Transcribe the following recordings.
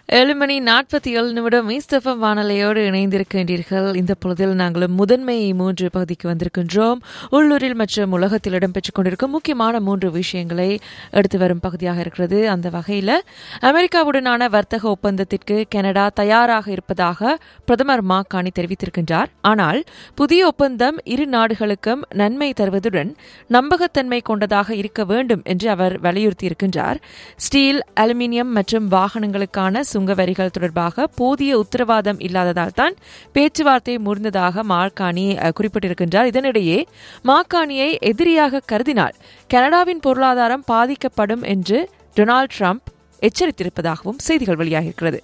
ஏழு மணி நாற்பத்தி ஏழு நிமிடம் மீஸ்தஃபம் வானொலியோடு இணைந்திருக்கின்றீர்கள் இந்த பொழுதில் நாங்களும் முதன்மை மூன்று பகுதிக்கு வந்திருக்கின்றோம் உள்ளூரில் மற்றும் உலகத்தில் இடம்பெற்றுக் கொண்டிருக்கும் முக்கியமான மூன்று விஷயங்களை எடுத்து வரும் பகுதியாக இருக்கிறது அந்த வகையில் அமெரிக்காவுடனான வர்த்தக ஒப்பந்தத்திற்கு கனடா தயாராக இருப்பதாக பிரதமர் மாக்கானி தெரிவித்திருக்கின்றார் ஆனால் புதிய ஒப்பந்தம் இரு நாடுகளுக்கும் நன்மை தருவதுடன் நம்பகத்தன்மை கொண்டதாக இருக்க வேண்டும் என்று அவர் வலியுறுத்தியிருக்கின்றார் ஸ்டீல் அலுமினியம் மற்றும் வாகனங்களுக்கான சுங்க வரிகள் தொடர்பாக போதிய உத்தரவாதம் இல்லாததால் தான் பேச்சுவார்த்தை முறிந்ததாக மார்கானி அஹ், குறிப்பிட்டிருக்கின்றார் இதனிடையே மாக்கானியை எதிரியாக கருதினால் கனடாவின் பொருளாதாரம் பாதிக்கப்படும் என்று டொனால்ட் ட்ரம்ப் எச்சரித்திருப்பதாகவும் செய்திகள் வெளியாகியிருக்கிறது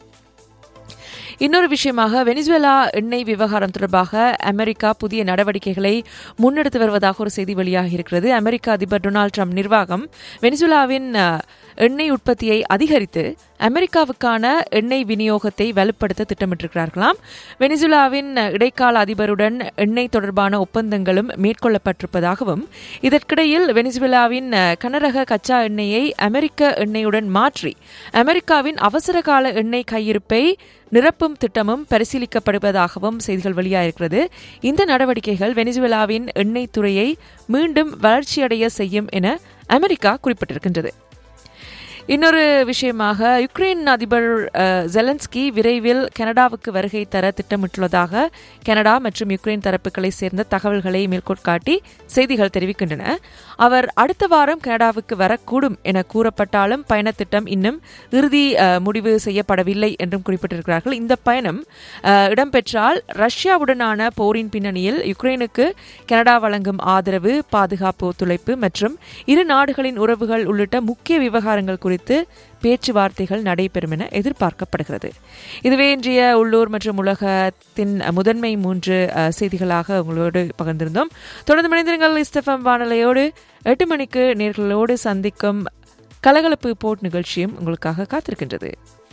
இன்னொரு விஷயமாக வெனிசுவேலா எண்ணெய் விவகாரம் தொடர்பாக அமெரிக்கா புதிய நடவடிக்கைகளை முன்னெடுத்து வருவதாக ஒரு செய்தி வெளியாகி இருக்கிறது அமெரிக்க அதிபர் டொனால்ட் ட்ரம்ப் நிர்வாகம் வெனிசுவேலாவின் அஹ், எண்ணெய் உற்பத்தியை அதிகரித்து அமெரிக்காவுக்கான எண்ணெய் விநியோகத்தை வலுப்படுத்த திட்டமிட்டிருக்கிறார்களாம் வெனிசுலாவின் இடைக்கால அதிபருடன் எண்ணெய் தொடர்பான ஒப்பந்தங்களும் மேற்கொள்ளப்பட்டிருப்பதாகவும் இதற்கிடையில் வெனிசுவேலாவின் அஹ், கனரக கச்சா எண்ணெயை அமெரிக்க எண்ணெயுடன் மாற்றி அமெரிக்காவின் அவசரகால எண்ணெய் கையிருப்பை நிரப்பும் திட்டமும் பரிசீலிக்கப்படுவதாகவும் செய்திகள் வெளியாயிருக்கிறது இந்த நடவடிக்கைகள் வெனிசுவேலாவின் எண்ணெய் துறையை மீண்டும் வளர்ச்சியடைய செய்யும் என அமெரிக்கா குறிப்பிட்டிருக்கின்றது இன்னொரு விஷயமாக யுக்ரைன் அதிபர் அஹ், ஜெலன்ஸ்கி விரைவில் கனடாவுக்கு வருகை தர திட்டமிட்டுள்ளதாக கனடா மற்றும் யுக்ரைன் தரப்புகளை சேர்ந்த தகவல்களை மேற்கோள் காட்டி செய்திகள் தெரிவிக்கின்றன அவர் அடுத்த வாரம் கனடாவுக்கு வரக்கூடும் என கூறப்பட்டாலும் பயணத் திட்டம் இன்னும் இறுதி அஹ், முடிவு செய்யப்படவில்லை என்றும் குறிப்பிட்டிருக்கிறார்கள் இந்த பயணம் அஹ், இடம்பெற்றால் ரஷ்யாவுடனான போரின் பின்னணியில் யுக்ரைனுக்கு கனடா வழங்கும் ஆதரவு பாதுகாப்பு ஒத்துழைப்பு மற்றும் இரு நாடுகளின் உறவுகள் உள்ளிட்ட முக்கிய விவகாரங்கள் குறித்து பேச்சுவார்த்தைகள் நடைபெறும் என எதிர்பார்க்கப்படுகிறது இதுவே இன்றைய உள்ளூர் மற்றும் உலகத்தின் முதன்மை மூன்று அஹ், செய்திகளாக உங்களோடு பகிர்ந்திருந்தோம் தொடர்ந்து மனிதர்கள் இஸ்தஃபம் வானொலியோடு எட்டு மணிக்கு நேர்களோடு சந்திக்கும் கலகலப்பு போட் நிகழ்ச்சியும் உங்களுக்காக காத்திருக்கின்றது